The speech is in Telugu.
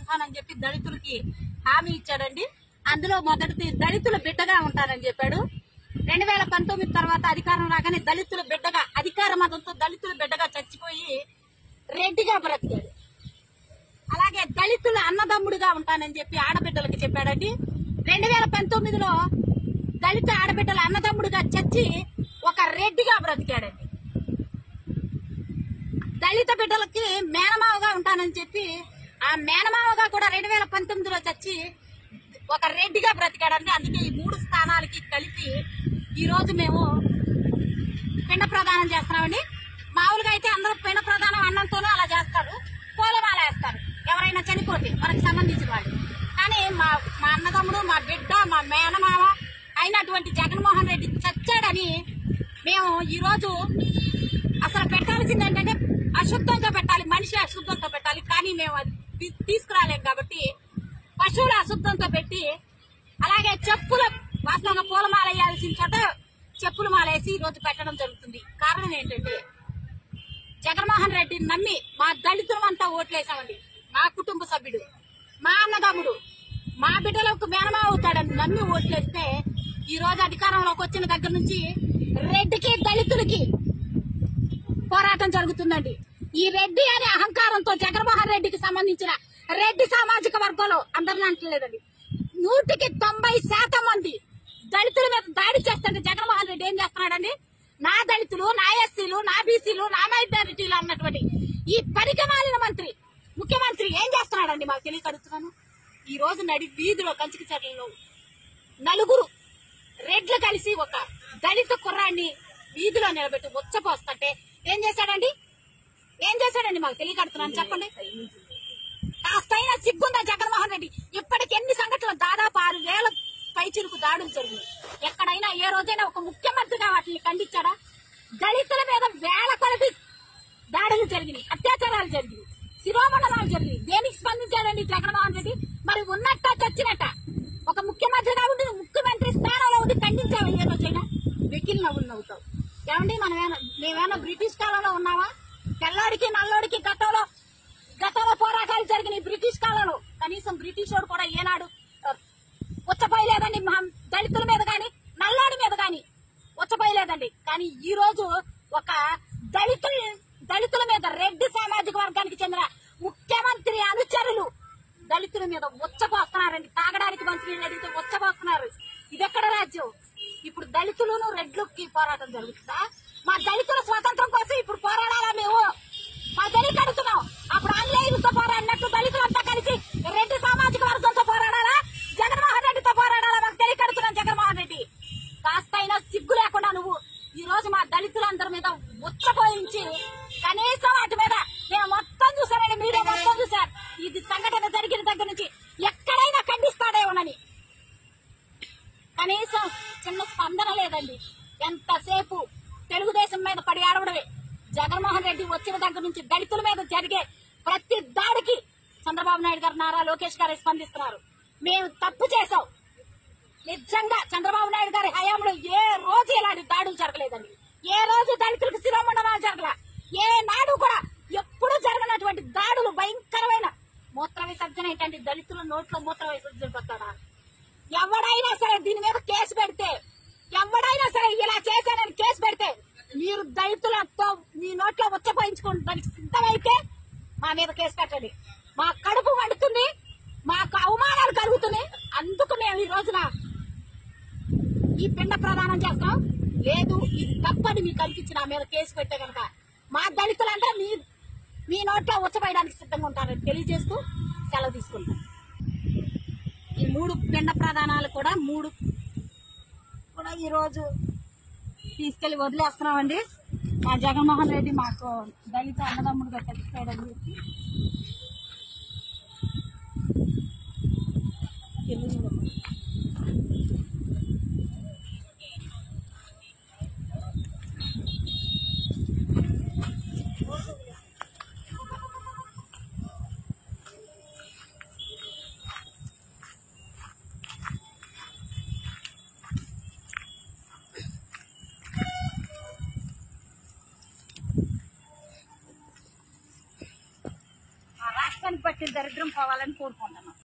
ఉంటానని చెప్పి దళితులకి హామీ ఇచ్చాడండి అందులో మొదటిది దళితుల బిడ్డగా ఉంటానని చెప్పాడు రెండు వేల పంతొమ్మిది తర్వాత అధికారం రాగానే దళితుల బిడ్డగా అధికార మతంతో దళితుల బిడ్డగా చచ్చిపోయి రెడ్డిగా బ్రతికాడు అలాగే దళితుల అన్నదమ్ముడిగా ఉంటానని చెప్పి ఆడబిడ్డలకి చెప్పాడండి రెండు వేల పంతొమ్మిదిలో దళిత ఆడబిడ్డల అన్నదమ్ముడిగా చచ్చి ఒక రెడ్డిగా బ్రతికాడండి దళిత బిడ్డలకి మేనమావగా ఉంటానని చెప్పి ఆ మేనమావగా కూడా రెండు వేల పంతొమ్మిదిలో చచ్చి ఒక రెడ్డిగా బ్రతికాడండి అందుకే ఈ మూడు స్థానాలకి కలిపి ఈ రోజు మేము పిండ ప్రదానం చేస్తున్నామండి మామూలుగా అయితే అందరూ పిండ ప్రదానం అన్నంతోనూ అలా చేస్తారు పూలమాల వేస్తారు ఎవరైనా చనిపోతే మనకు సంబంధించిన వాళ్ళు కానీ మా మా అన్నదమ్ముడు మా బిడ్డ మా మేనమామ అయినటువంటి జగన్మోహన్ రెడ్డి చచ్చాడని మేము ఈ రోజు అసలు పెట్టాల్సింది ఏంటంటే అశుద్ధంగా పెట్టాలి మనిషి అశుద్ధంతో పెట్టాలి కానీ మేము అది తీ- తీసుకురాలేం కాబట్టి పశువుల అశుద్ధంతో పెట్టి అలాగే చెప్పుల వాస్తవంగా పూలమాల వేయాల్సిన చోట చెప్పులు మాలేసి ఈ రోజు పెట్టడం జరుగుతుంది కారణం ఏంటంటే జగన్మోహన్ రెడ్డిని నమ్మి మా దళితులమంతా ఓట్లేసామండి మా కుటుంబ సభ్యుడు మా అన్నదమ్ముడు మా బిడ్డలకు మేనమా అవుతాడని నమ్మి ఓట్లేస్తే ఈ రోజు అధికారంలోకి వచ్చిన దగ్గర నుంచి రెడ్డికి దళితులకి పోరాటం జరుగుతుందండి ఈ రెడ్డి అనే అహంకారంతో జగన్మోహన్ రెడ్డికి సంబంధించిన రెడ్డి సామాజిక వర్గంలో అందరిని అంటలేదండి నూటికి తొంభై శాతం మంది దళితుల మీద దాడి చేస్తుంటే జగన్మోహన్ రెడ్డి ఏం చేస్తున్నాడండి నా దళితులు నా ఎస్సీలు నా బీసీలు నా మైనారిటీలు అన్నటువంటి ఈ పరిగమాలిన మంత్రి ముఖ్యమంత్రి ఏం చేస్తున్నాడండి మాకు తెలియక అడుగుతున్నాను ఈ రోజు నడి వీధిలో కంచికి చెట్లలో నలుగురు రెడ్లు కలిసి ఒక దళిత కుర్రాన్ని వీధిలో నిలబెట్టి ఉచ్చపోస్తుంటే ఏం చేశాడండి ఏం చేశాడండి మాకు తెలియకడుతున్నాను చెప్పండి కాస్తైనా సిగ్గుందా జగన్మోహన్ రెడ్డి ఇప్పటికి ఎన్ని సంఘటనలు దాదాపు ఆరు వేల పైచిరుకు దాడులు జరిగినాయి ఎక్కడైనా ఏ రోజైనా ఒక ముఖ్యమంత్రిగా వాటిని ఖండించాడా దళితుల మీద వేల కొలది దాడులు జరిగినాయి అత్యాచారాలు జరిగినాయి శిరోమండలాలు జరిగినాయి దేనికి స్పందించాడండి జగన్మోహన్ రెడ్డి మరి ఉన్నట్ట చచ్చినట్ట ఒక ముఖ్యమంత్రిగా ఉండి ముఖ్యమంత్రి స్థానంలో ఉండి ఖండించావా ఏ రోజైనా వెకిల్ నవ్వులు నవ్వుతావు ఏమండి మనమేనా మేమేమన్నా బ్రిటిష్ కాలంలో ఉన్నావా తెల్లాడికి నల్లోడికి గతంలో గతంలో పోరాటాలు జరిగినాయి బ్రిటిష్ కాలంలో కనీసం బ్రిటిష్ వాడు కూడా ఏనాడు ఆ, ఉచ్చపోయలేదండి మా దళితుల మీద గాని నల్లాడి మీద గాని ఉచ్చపోయలేదండి కానీ ఈ రోజు ఒక దళితుల దళితుల మీద రెడ్డి సామాజిక వర్గానికి చెందిన ముఖ్యమంత్రి అనుచరులు దళితుల మీద ఉచ్చపోస్తున్నారండి తాగడానికి మంత్రులు అడిగితే ఉచ్చపోస్తున్నారు ఇదెక్కడ రాజ్యం ఇప్పుడు దళితులను రెడ్లకి పోరాటం జరుగుతుందా మా దళితుల స్వాతంత్రం కోసం ఇప్పుడు పోరాడాలా మేము మా దళితులు అడుగుతున్నాం అప్పుడు ఆంగ్లేయులతో పోరాడినట్టు దళితులంతా కలిసి రెడ్డి సామాజిక వర్గంతో పోరాడాలా జగన్మోహన్ రెడ్డితో పోరాడాలా మాకు తెలియక అడుగుతున్నాం జగన్మోహన్ రెడ్డి కాస్తైనా సిగ్గు లేకుండా నువ్వు ఈ రోజు మా దళితులందరి మీద ఉచ్చపోయించి కనీసం వాటి మీద నేను మొత్తం చూసానండి మీడియా మొత్తం చూశారు ఇది సంఘటన జరిగిన దగ్గర నుంచి ఎక్కడైనా ఖండిస్తాడేమోనని కనీసం చిన్న స్పందన లేదండి ఎంతసేపు తెలుగుదేశం మీద పడి ఆడవడమే జగన్మోహన్ రెడ్డి వచ్చిన దగ్గర నుంచి దళితుల మీద జరిగే ప్రతి దాడికి చంద్రబాబు నాయుడు గారు నారా లోకేష్ గారు స్పందిస్తున్నారు మేము తప్పు చేసాం నిజంగా చంద్రబాబు నాయుడు గారి హయాంలో ఏ రోజు ఇలాంటి దాడులు జరగలేదండి ఏ రోజు దళితులకు శిరోమండలాలు జరగల ఏ నాడు కూడా ఎప్పుడు జరగనటువంటి దాడులు భయంకరమైన మూత్ర విసర్జన ఏంటంటే దళితుల నోట్లో మూత్ర విసర్జన పెడతాడా ఎవడైనా సరే దీని మీద కేసు పెడితే ఎవడైనా సరే ఇలా చేశానని కేసు పెడితే మీరు దళితులతో మీ నోట్లో ఉచ్చపోయించుకోండి దానికి సిద్ధమైతే మా మీద కేసు పెట్టండి మా కడుపు వండుతుంది మాకు అవమానాలు కలుగుతున్నాయి అందుకు మేము ఈ రోజున ఈ పిండ ప్రదానం చేస్తాం లేదు ఇది తప్పని మీకు అనిపించి నా మీద కేసు పెట్టే కనుక మా దళితులంతా మీ మీ నోట్లో ఉచ్చపోయడానికి సిద్ధంగా ఉంటారని తెలియజేస్తూ సెలవు తీసుకుంటాం ఈ మూడు పిండ ప్రదానాలు కూడా మూడు కూడా ఈ రోజు తీసుకెళ్లి వదిలేస్తున్నామండి మా జగన్మోహన్ రెడ్డి మాకు దళిత అన్నదమ్ముడుగా చచ్చిపోయాడని చెప్పి తెలుగులో. మా రాష్ట్ర దేశానికి పట్టిన దరిద్రం పోవాలని కోరుకుంటున్నాం